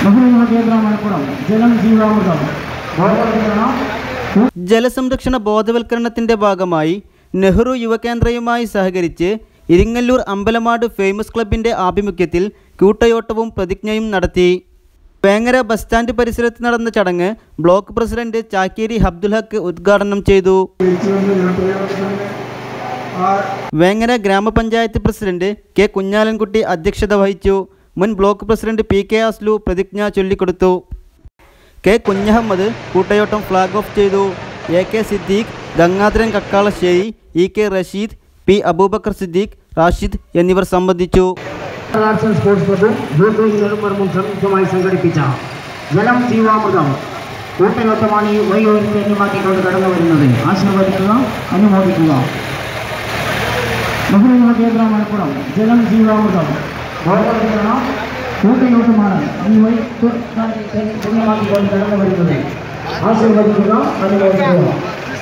ബഹുനിയമ കേന്ദ്ര മലപ്പുറം ജലം ജീവാമൃതം ബോധവൽക്കരണം ജലസംരക്ഷണ ബോധവൽക്കരണത്തിന്റെ ഭാഗമായി നെഹ്റു യുവകേന്ദ്രയുമായി സഹകരിച്ച് ഇരിങ്ങല്ലൂർ അമ്പലമാട് ഫേമസ് ക്ലബിന്റെ ആഭിമുഖ്യത്തിൽ കൂട്ടയോട്ടവും പ്രതിജ്ഞയും നടത്തി വേങ്ങര ബസ് സ്റ്റാൻഡ് പരിസരത്ത് നടന്ന ചടങ്ങ് ബ്ലോക്ക് പ്രസിഡന്റ് ചാക്കേരി അബ്ദുൽ ഹക്ക് ഉദ്ഘാടനം ചെയ്തു വേങ്ങര ഗ്രാമപഞ്ചായത്ത് പ്രസിഡന്റ് കെ കുഞ്ഞാലൻകുട്ടി അധ്യക്ഷത വഹിച്ചു മുൻ block president P K Aslu പ്രതിജ്ഞ ചൊല്ലിക്കൊടുത്തു കെ കുഞ്ഞഹമ്മദ് കൂട്ടയോട്ടം ഫ്ലാഗ് ഓഫ് ചെയ്തു A K Siddique Gangadharan Kakkalassery E K Rasheed P Aboobacker Siddique Rashid എന്നിവർ സംബന്ധിച്ചു ആർട്സ് ആൻഡ് സ്പോർട്സ് ക്ലബും യൂത്ത് നെടുമ്പറമ്പും സംയുക്തമായി സംഘടിപ്പിച്ച ജലം ജീവാമൃതം കൂട്ടയോട്ടമാണ് ഈ വൈകോരത്തെ എണ്ണമാക്കിക്കൊണ്ട് കടന്നു വരുന്നത് ആശീർവദിക്കുക അനുമോദിക്കുക ബഹുനിയമ കേന്ദ്ര മലപ്പുറം ജലം ജീവാമൃതം ബോധവൽക്കരണം കൂട്ടയോട്ടമാണ് ഈ വൈകോരത്തെ എണ്ണമാക്കിക്കൊണ്ട് കടന്നു വരുന്നത് ആശീർവദിക്കുക അനുമോദിക്കുക